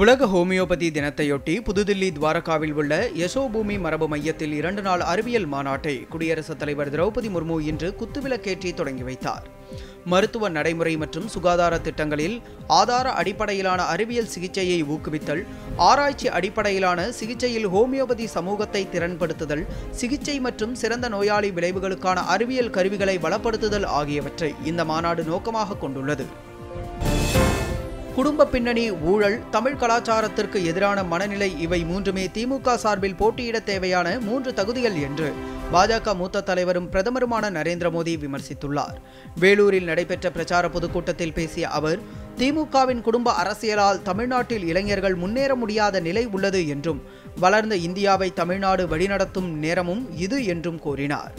உலக ஹோமியோபதி தினத்தையொட்டி புதுதில்லி துவாரகாவில் உள்ள யசோபூமி மரபு மையத்தில் இரண்டு நாள் அறிவியல் மாநாட்டை குடியரசுத் தலைவர் திரௌபதி முர்மு இன்று குத்துவிளக்கேற்றி தொடங்கி வைத்தார் மருத்துவ நடைமுறை மற்றும் சுகாதார திட்டங்களில் ஆதார அடிப்படையிலான அறிவியல் சிகிச்சையை ஊக்குவித்தல் ஆராய்ச்சி அடிப்படையிலான சிகிச்சையில் ஹோமியோபதி சமூகத்தை திறன்படுத்துதல் சிகிச்சை மற்றும் சிறந்த நோயாளி விளைவுகளுக்கான அறிவியல் கருவிகளை வளப்படுத்துதல் ஆகியவற்றை இந்த மாநாடு நோக்கமாக கொண்டுள்ளது குடும்ப பின்னணி ஊழல் தமிழ் கலாச்சாரத்திற்கு எதிரான மனநிலை இவை மூன்றுமே திமுக சார்பில் போட்டியிட தேவையான மூன்று தகுதிகள் என்று பாஜக மூத்த தலைவரும் பிரதமருமான நரேந்திர மோடி விமர்சித்துள்ளார் வேலூரில் நடைபெற்ற பிரச்சார பொதுக்கூட்டத்தில் பேசிய அவர் திமுகவின் குடும்ப அரசியலால் தமிழ்நாட்டில் இளைஞர்கள் முன்னேற முடியாத நிலை உள்ளது என்றும் வளர்ந்த இந்தியாவை தமிழ்நாடு வழிநடத்தும் நேரமும் இது என்றும் கூறினார்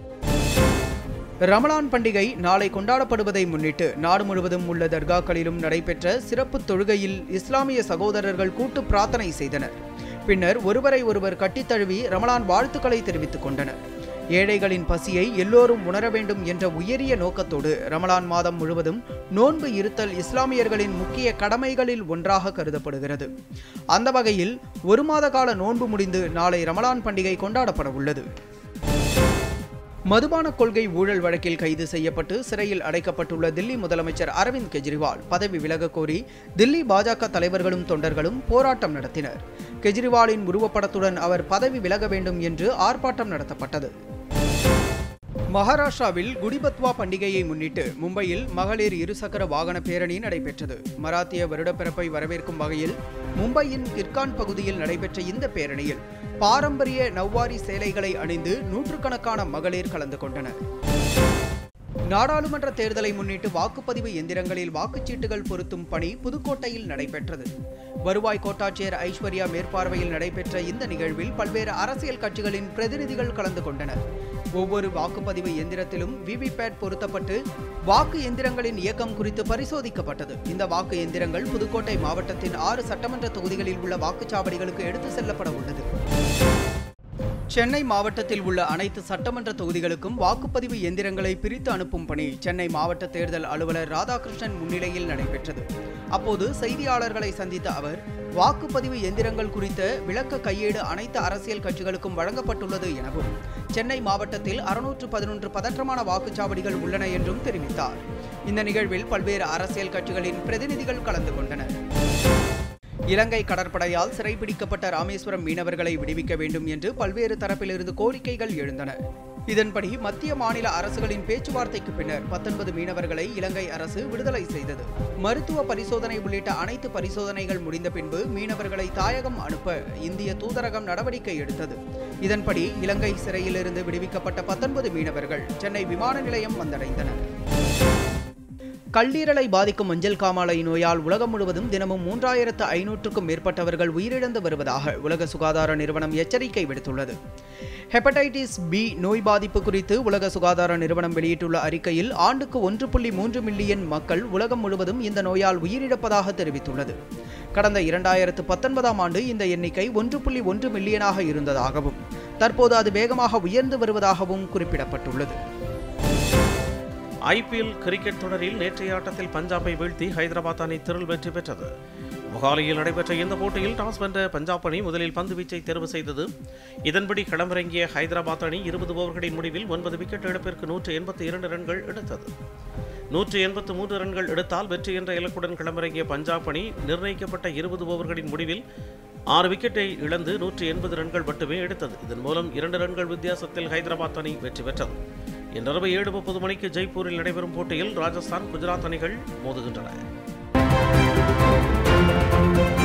ரமலான் பண்டிகை நாளை கொண்டாடப்படுவதை முன்னிட்டு நாடு முழுவதும் உள்ள தர்காக்களிலும் நடைபெற்ற சிறப்பு தொழுகையில் இஸ்லாமிய சகோதரர்கள் கூட்டு பிரார்த்தனை செய்தனர் பின்னர் ஒருவரை ஒருவர் கட்டித்தழுவி ரமலான் வாழ்த்துக்களை தெரிவித்துக் கொண்டனர் ஏழைகளின் பசியை எல்லோரும் உணர வேண்டும் என்ற உயரிய நோக்கத்தோடு ரமலான் மாதம் முழுவதும் நோன்பு இருத்தல் இஸ்லாமியர்களின் முக்கிய கடமைகளில் ஒன்றாக கருதப்படுகிறது அந்த வகையில் ஒரு மாத கால நோன்பு முடிந்து நாளை ரமலான் பண்டிகை கொண்டாடப்பட உள்ளது மதுபான கொள்கை ஊழல் வழக்கில் கைது செய்யப்பட்டு சிறையில் அடைக்கப்பட்டுள்ள தில்லி முதலமைச்சர் அரவிந்த் கெஜ்ரிவால் பதவி விலக கோரி தில்லி பாஜக தலைவர்களும் தொண்டர்களும் போராட்டம் நடத்தினர் கெஜ்ரிவாலின் உருவப்படத்துடன் அவர் பதவி விலக வேண்டும் என்று ஆர்ப்பாட்டம் நடத்தப்பட்டது மகாராஷ்டிராவில் குடிபத்வா பண்டிகையை முன்னிட்டு மும்பையில் மகளிர் இருசக்கர வாகன பேரணி நடைபெற்றது மராத்திய வருடப்பிறப்பை வரவேற்கும் வகையில் மும்பையின் கிர்கான் பகுதியில் நடைபெற்ற இந்த பேரணியில் பாரம்பரிய நவ்வாரி சேலைகளை அணிந்து நூற்றுக்கணக்கான மகளிர் கலந்து கொண்டனர் நாடாளுமன்ற தேர்தலை முன்னிட்டு வாக்குப்பதிவு எந்திரங்களில் வாக்குச்சீட்டுகள் பொருத்தும் பணி புதுக்கோட்டையில் நடைபெற்றது வருவாய் கோட்டாட்சியர் ஐஸ்வர்யா மேற்பார்வையில் நடைபெற்ற இந்த நிகழ்வில் பல்வேறு அரசியல் கட்சிகளின் பிரதிநிதிகள் கலந்து கொண்டனர் ஒவ்வொரு வாக்குப்பதிவு எந்திரத்திலும் விவிபேட் பொருத்தப்பட்டு வாக்கு எந்திரங்களின் இயக்கம் குறித்து பரிசோதிக்கப்பட்டது இந்த வாக்கு எந்திரங்கள் புதுக்கோட்டை மாவட்டத்தின் ஆறு சட்டமன்ற தொகுதிகளில் உள்ள வாக்குச்சாவடிகளுக்கு எடுத்து செல்லப்பட உள்ளது சென்னை மாவட்டத்தில் உள்ள அனைத்து சட்டமன்ற தொகுதிகளுக்கும் வாக்குப்பதிவு எந்திரங்களை பிரித்து அனுப்பும் பணி சென்னை மாவட்ட தேர்தல் அலுவலர் ராதாகிருஷ்ணன் முன்னிலையில் நடைபெற்றது அப்போது செய்தியாளர்களை சந்தித்த அவர் வாக்குப்பதிவு எந்திரங்கள் குறித்த விளக்க கையேடு அனைத்து அரசியல் கட்சிகளுக்கும் வழங்கப்பட்டுள்ளது எனவும் சென்னை மாவட்டத்தில் அறுநூற்று பதினொன்று பதற்றமான வாக்குச்சாவடிகள் உள்ளன என்றும் தெரிவித்தார் இந்த நிகழ்வில் பல்வேறு அரசியல் கட்சிகளின் பிரதிநிதிகள் கலந்து கொண்டனர் இலங்கை கடற்படையால் சிறைபிடிக்கப்பட்ட ராமேஸ்வரம் மீனவர்களை விடுவிக்க வேண்டும் என்று பல்வேறு தரப்பிலிருந்து கோரிக்கைகள் எழுந்தன இதன்படி மத்திய மாநில அரசுகளின் பேச்சுவார்த்தைக்கு பின்னர் பத்தொன்பது மீனவர்களை இலங்கை அரசு விடுதலை செய்தது மருத்துவ பரிசோதனை உள்ளிட்ட அனைத்து பரிசோதனைகள் முடிந்த பின்பு மீனவர்களை தாயகம் அனுப்ப இந்திய தூதரகம் நடவடிக்கை எடுத்தது இதன்படி இலங்கை சிறையிலிருந்து விடுவிக்கப்பட்ட பத்தொன்பது மீனவர்கள் சென்னை விமான நிலையம் வந்தடைந்தனர் கல்லீரலை பாதிக்கும் மஞ்சள் காமாலை நோயால் உலகம் முழுவதும் தினமும் மூன்றாயிரத்து ஐநூற்றுக்கும் மேற்பட்டவர்கள் உயிரிழந்து வருவதாக உலக சுகாதார நிறுவனம் எச்சரிக்கை விடுத்துள்ளது ஹெப்படைட்டிஸ் பி நோய் பாதிப்பு குறித்து உலக சுகாதார நிறுவனம் வெளியிட்டுள்ள அறிக்கையில் ஆண்டுக்கு ஒன்று புள்ளி மூன்று மில்லியன் மக்கள் உலகம் முழுவதும் இந்த நோயால் உயிரிழப்பதாக தெரிவித்துள்ளது கடந்த இரண்டாயிரத்து பத்தொன்பதாம் ஆண்டு இந்த எண்ணிக்கை ஒன்று புள்ளி ஒன்று மில்லியனாக இருந்ததாகவும் தற்போது அது வேகமாக உயர்ந்து வருவதாகவும் குறிப்பிடப்பட்டுள்ளது ஐபிஎல் கிரிக்கெட் தொடரில் நேற்றைய ஆட்டத்தில் பஞ்சாபை வீழ்த்தி ஹைதராபாத் அணி திரள் வெற்றி பெற்றது மொஹாலியில் நடைபெற்ற இந்த போட்டியில் டாஸ் வென்ற பஞ்சாப் அணி முதலில் பந்து வீச்சை தேர்வு செய்தது இதன்படி களமிறங்கிய ஹைதராபாத் அணி இருபது ஓவர்களின் முடிவில் ஒன்பது விக்கெட் இழப்பிற்கு நூற்று எண்பத்தி இரண்டு ரன்கள் எடுத்தது நூற்று எண்பத்து மூன்று ரன்கள் எடுத்தால் வெற்றி என்ற இலக்குடன் களமிறங்கிய பஞ்சாப் அணி நிர்ணயிக்கப்பட்ட இருபது ஓவர்களின் முடிவில் ஆறு விக்கெட்டை இழந்து நூற்று எண்பது ரன்கள் மட்டுமே எடுத்தது இதன் மூலம் இரண்டு ரன்கள் வித்தியாசத்தில் ஹைதராபாத் அணி வெற்றி பெற்றது இன்றிரவு ஏழு முப்பது மணிக்கு ஜெய்ப்பூரில் நடைபெறும் போட்டியில் ராஜஸ்தான் குஜராத் அணிகள் மோதுகின்றன